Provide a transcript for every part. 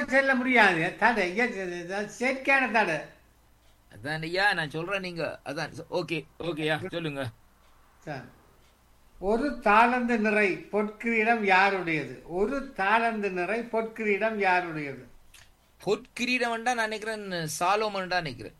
செல்ல முடியாது தடை இயற்கை செயற்கையான தடை அதான் ஐயா நான் சொல்றேன் நீங்க அதான் ஓகே ஓகேயா சொல்லுங்க சரி. ஒரு தாளந்து நிறை பொற்கிரீடம் யாருடையது ஒரு தாளந்து நிறை பொற்கிரீடம் யாருடையது பொற்கிரீடம்டா நான் நினைக்கிறேன் சாலோமன்டா நினைக்கிறேன்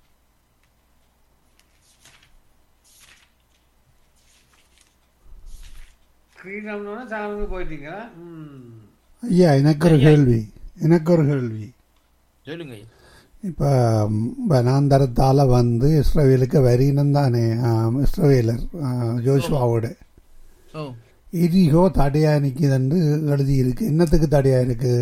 கிரீடம்னு சாலந்து போயிட்டீங்களா ம் ஐயா எனக்கு ஒரு கேள்வி எனக்கு ஒரு கேள்வி சொல்லுங்க ஐயா இப்போ வனாந்தரத்தால் வந்து இஸ்ரவேலுக்கு வரினம் தானே ஆம், இஸ்ரவேலர் ஆ, ஜோஷுவாவோட ஓ எரிகோ தடையா நிற்குதுன்னு எழுதியிருக்கு என்னத்துக்கு தடையா இருக்கு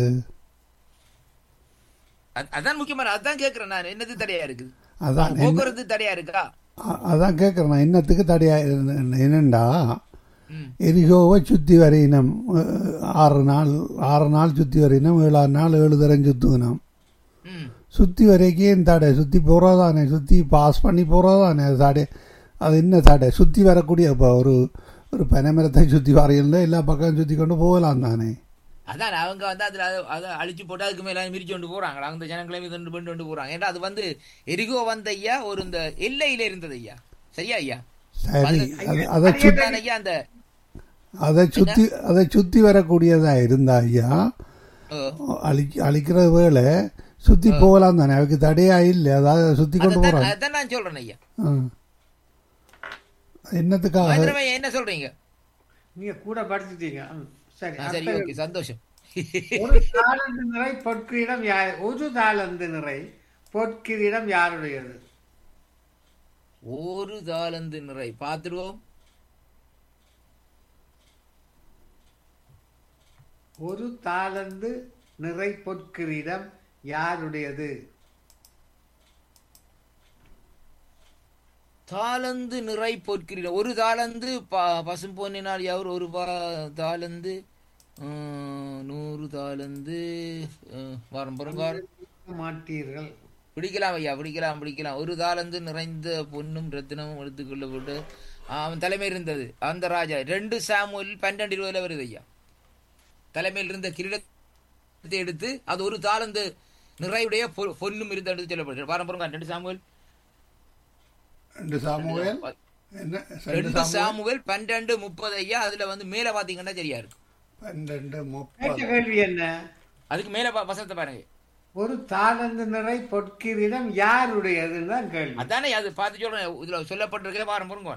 அ- அதான் முக்கியமான அதான் கேக்குறேன் நான் என்னது தடையா இருக்குது அதான் என்ன- போக்குவரத்து தடையா இருக்கா அ- அதான் கேட்குறேன் நான் என்னத்துக்கு தடையா இரு- என்னண்டா ம் எரிகோவை சுற்றி வரையினம் அஹ், ஆறு நாள் ஆறு நாள் சுற்றி வரையினம் ஏழாறு நாள் ஏழு தரம் சுற்றுவினோம் ம் சுற்றி வரைக்கும் தடை சுற்றி போகிறதானே சுற்றி பாஸ் பண்ணி போகிறதானே அது தடை அது என்ன தடை சுற்றி வரக்கூடிய இப்போ ஒரு ஒரு பனைமரத்தை சுற்றி வரையில எல்லா பக்கம் சுற்றி கொண்டு போகலாம் தானே அதான் அவங்க வந்து அதுல அதை- அதை அழிச்சு போட்டு அதுக்கு மேல மிரிச்சு கொண்டு போறாங்க அந்த ஜனங்களையும் இது கொண்டு கொண்டு போறாங்க ஏன்னா அது வந்து எரிகோ வந்த ஐயா ஒரு இந்த எல்லையில இருந்தது ஐயா சரியா ஐயா சரி அது அதை சுற்றி அதான் ஐயா அந்த அதை சுற்றி அதை சுற்றி வரக்கூடியதா இருந்தா ஐயா அஹ், அழி அழிக்கிற வேலை சுற்றி போகலாம் தானே அதுக்கு தடையா இல்லை அதாவது சுற்றி கொண்டு அதான் போகிறாங்க அதான் நான் சொல்றேன் ஐயா என்னத்துக்காக மகேந்திரன் ஐயா, என்ன சொல்றீங்க நீங்க கூட படிச்சுட்டீங்க ம், சரி ஆ, சரி அடுத்த ஓகே சந்தோஷம் ஒரு தாளந்து நிறை பொற்கிரீடம் யார் ஒரு தாளந்து நிறை பொற்கிரீடம் யாருடையது ஒரு தாளந்து நிறை பார்த்துடுவோம் ஒரு தாளந்து நிறை பொற்கிரீடம் யாருடையது தாளந்து நிறை பொற்கிறீர்கள் ஒரு தாளந்து ப- பசும் பொன்னினால் எவர் ஒரு பா- தாளந்து உம், நூறு தாளந்து உம், வாரம் புறம் வாரம் மாட்டீர்கள் பிடிக்கலாம் ஐயா பிடிக்கலாம் பிடிக்கலாம் ஒரு தாளந்து நிறைந்த பொன்னும் ரத்தினமும் எடுத்துக்கொள்ளப்பட்டு அவன் தலைமை இருந்தது அந்த ராஜா ரெண்டு சாமுவல் பன்னெண்டு இருபதுல வருது ஐயா தலைமையில் இருந்த கிரீடத்தை எடுத்து அது ஒரு தாளந்து நிறைவுடைய பொ- பொன்னும் இருந்த எடுத்து சொல்லப்படுகிறது வாரம் புறம் ரெண்டு சாமுவல் ரெண்டு சாமுவேல் என்ன ரெண்டு ரெண்டு சாமுவேல் சாமுவேல் பன்னெண்டு முப்பது ஐயா அதுல வந்து மேல பாத்தீங்கன்னா சரியா இருக்கும் பன்னெண்டு கேட்ட முப்பது கேள்வி என்ன அதுக்கு மேல ப- வசனத்தை பாருங்க ஒரு தாளந்து நிறை பொற்கிரீடம் யாருடையதுன்னு தான் கேள்வி அதானே அது பார்த்து சொல்றேன் இதுல சொல்லப்பட்டிருக்கிற வாரம் பொருங்க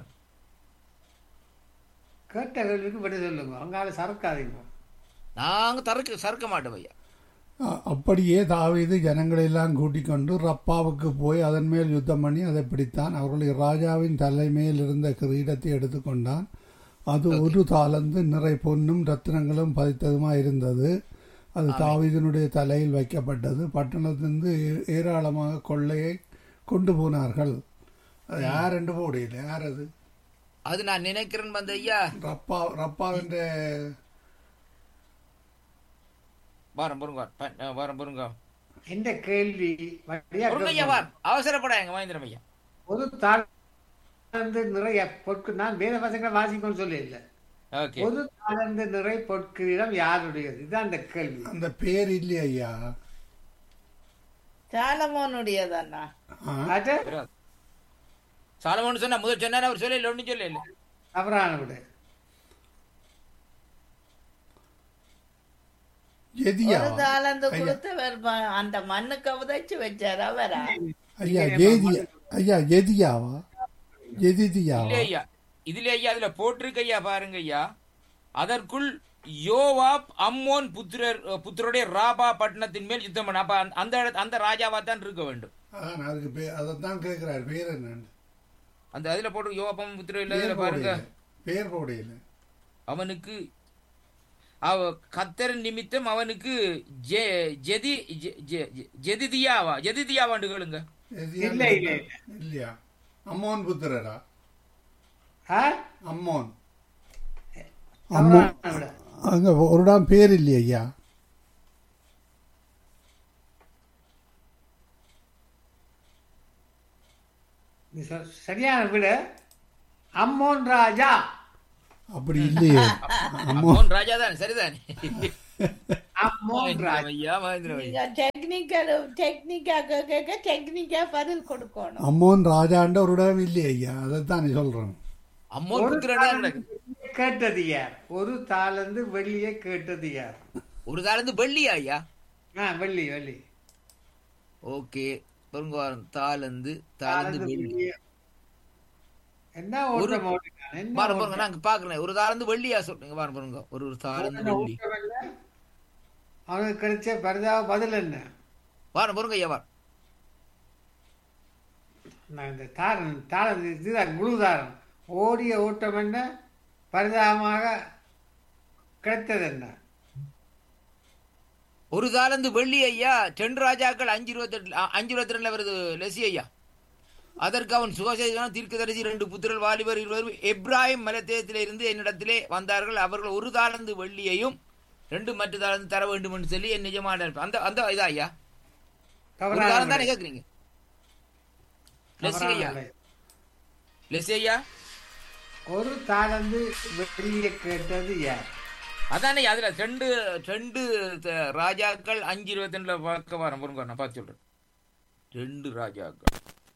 கேட்ட கேள்விக்கு விட சொல்லுங்க அங்கால சறுக்காதீங்க நாங்க தறக்க சறுக்க மாட்டோம் ஐயா அ- அப்படியே தாவீது ஜனங்களை எல்லாம் கூட்டிக் கொண்டு ரப்பாவுக்கு போய் அதன் மேல் யுத்தம் பண்ணி அதை பிடித்தான் அவர்களுடைய ராஜாவின் தலைமையில் இருந்த கிரீடத்தை எடுத்துக்கொண்டான் அது ஒரு தாளந்து நிறை பொன்னும் ரத்தினங்களும் பதித்ததுமா இருந்தது அது தாவீதினுடைய தலையில் வைக்கப்பட்டது பட்டணத்திலிருந்து ஏ- ஏராளமாக கொள்ளையை கொண்டு போனார்கள் அது யார் என்று போடையில யார் அது அது நான் நினைக்கிறேன் வந்து ஐயா ரப்பா ரப்பாவின் வாரம் பொருங்க வாரம் பொருங்க எந்த கேள்வி வழியா பொருங்க ஐயா கேட்கணும். வார் அவசரப்படாங்க மகேந்திரம் ஐயா ஒரு தாளந்து நிறைய பொற்கு நான் வேத பசங்களை வாசிக்கணும்னு சொல்லி இல்லை ஓகே ஒரு தாளந்து நிறை பொற்கிரீடம் யாருடையது இதுதான் அந்த கேள்வி அந்த பேர் இல்லையா ஐயா சாலமோனுடையதாண்ணா ஆ? அது சாலமோன் சொன்னா முதல் சொன்னார் அவர் சொல்லல ஒன்றும் சொல்லல தவறான விட எதியா ஒரு தாளந்து ஐயா. கொடுத்தவர் ம- அந்த மண்ணுக்கு உதைச்சு வச்சார் அவரா ஐயா ஜேதியா ஐயா ஜெதியாவா ஜெதிதியாவா இல்ல ஐயா இதுல ஐயா அதுல போட்டிருக்க ஐயா பாருங்க ஐயா அதற்குள் யோவாப் அம்மோன் புத்திரர் புத்திரருடைய ராபா பட்டணத்தின் மேல் யுத்தம் பண்ண அப்ப அந்த- அந்த இடத்து- அந்த ராஜாவா தான் இருக்க வேண்டும் அதான் அதுக்கு பேர் அதைத்தான் கேட்கிறார் பேர் என்னன்னு அந்த அதுல போட்டு யோவாப்பம் புத்திர இல்ல பேர் இதுல பாருங்க போடையில பேர் போடையில அவனுக்கு அவ கத்தர் நிமித்தம் அவனுக்கு ஜெ- ஜெதி ஜெ- ஜெ- ஜெ- ஜெதிதியாவா ஜெதிதியாவாண்டு கேளுங்க ஜெதியா இல்ல, இல்ல, இல்லையா அம்மோன் புத்திரரா ஆ? அம்மோன் அம்மோன் தவறான விட அங்க ஒரு இடம் பேர் இல்லையா ஐயா நீ சொ- சரியான விட அம்மோன் ராஜா அப்படி இல்லையே அம்மோன் அம்மோன் ராஜா தான் சரிதான் அம்மோன் மகேந்திரம் ராஜா ஐயா மகேந்திரம் ஐயா நீங்க டெக்னிக்கல் டெக்னிக்கா கேட்க டெக்னிக்கா பதில் கொடுக்கணும் அம்மோன் ராஜாண்ட ஒரு இடம் இல்லையே ஐயா அதைத்தான் நீ சொல்றேன் அம்மோன் ஒரு புத்திரனா தாளந்து கிடக்கு வெள்ளியை கேட்டது யார் ஒரு தாளந்து வெள்ளியை கேட்டது யார் ஒரு தாளந்து வெள்ளியா ஐயா ஆ வெள்ளி வெள்ளி ஓகே பெருங்குவாரம் தாளந்து தாளந்து தாளந்து வெள்ளி வெள்ளியை என்ன ஓட்டம் ஓடினான் என்ன பாருங்க பாருங்க ஓட்டம்? நாங்க பாக்குறேன் ஒரு தாளந்து வெள்ளியா சொல்றீங்க பாருங்க பாருங்க ஒரு ஒரு தாளந்து ஓடின வெள்ளி ஓட்டம் என்ன? அவனுக்கு கிடைச்ச பரிதாப பதில் என்ன பாருங்க பாருங்க ஐயா பாருங்க நான் இந்த தாரன் தாளம் இதுதான் முழு தாரம் ஓடிய ஓட்டம் என்ன பரிதாபமாக கிடைத்தது என்ன ஒரு தாளந்து வெள்ளி ஐயா டென் ராஜாக்கள் அஞ்சு இருபத்தெட்டு அ- அஞ்சு இருபத்தி ரெண்டுல வருது லெசி ஐயா அதற்கு அவன் சுகசேகரன் தீர்க்கதரிசி ரெண்டு புத்திரர் வாலிபர் இருவரும் எப்ராஹிம் மலத்தேயத்திலே இருந்து என்னிடத்திலே வந்தார்கள் அவர்கள் ஒரு தாளந்து வெள்ளியையும் ரெண்டு மற்ற தாளந்து தர வேண்டும் என்று சொல்லி என் நிஜமான அந்த அந்த இதா ஐயா ஒரு தவறான தாளம் தானே விடை. கேக்குறீங்க லெசி தவறான ஐயா விடை. லெசி ஐயா ஒரு தாளந்து வெளியே கேட்டது யார் அதானே அதுல ரெண்டு ரெண்டு த- ராஜாக்கள் அஞ்சு இருபத்தி ரெண்டுல பார்க்க வரேன் பாருங்க நான் பார்த்து சொல்றேன் ரெண்டு ராஜாக்கள்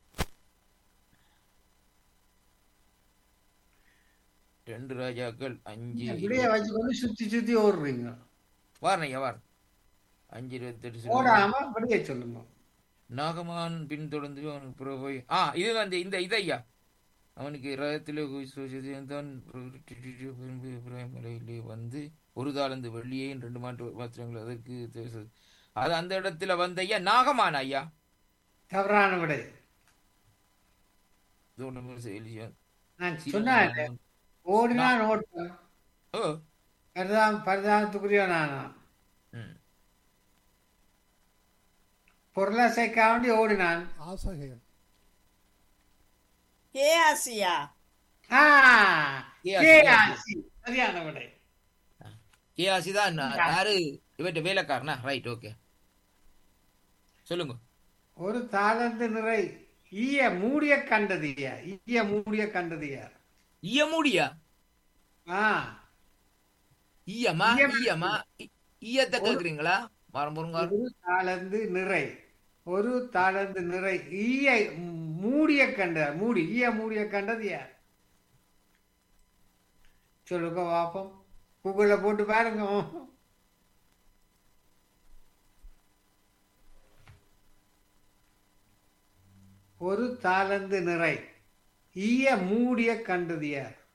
ரெண்டு ராஜாக்கள் அஞ்சு விடைய வச்சுக்கொண்டு சுத்தி சுத்தி ஓடுறீங்க வாரணம் ஐயா வாரணம் அஞ்சு இருபத்தெட்டு சொல்லு. ஓடாம விடைய சொல்லுங்க நாகமான் பின்தொடர்ந்து அவனுக்கு புற போய் ஆ இது வந்து இந்த இது ஐயா அவனுக்கு ரகத்திலே தான் மலையிலே வந்து ஒரு தாளந்து வெள்ளியையும் ரெண்டு மாட்டு பாத்திரங்கள் அதற்கு தேச- அது அந்த இடத்துல வந்த ஐயா நாகமான் ஐயா தவறான விடை இது ஒண்ணுமே செய்யலையா? நான் சொன்னேன் ஓடினான் ஓட்டம் ஓ பரிதாபம் பரிதாபத்துக்குரிய நானா ம் பொருளாசைக்காக வேண்டி ஓடினான் ஆசைகள் ஏ ஆசியா ஆ, கேஆசி. கேஆசி. சரியான விடை ஏ ஆசிதான் யாரு இவற்ற வேலைக்காரனா ரைட் ஓகே சொல்லுங்க ஒரு தாளந்து நிறை ஈய மூடிய கண்டது யார் ஈய மூடிய கண்டது யார் ஈயமூடியா ஆ ஈயமா ஈயம். ஈயமா ஈ- ஈயத்தை கேக்குறீங்களா மரம்புருங்க ஒரு தாளந்து நிறை ஒரு தாளந்து நிறை ஈய மூடிய கண்ட மூடி ஈய மூடிய கண்டது யார் சொல்லுங்க பாப்போம் கூகுளில் போட்டு பாருங்க ஒரு தாளந்து நிறை ஈய மூடிய கண்டது யார்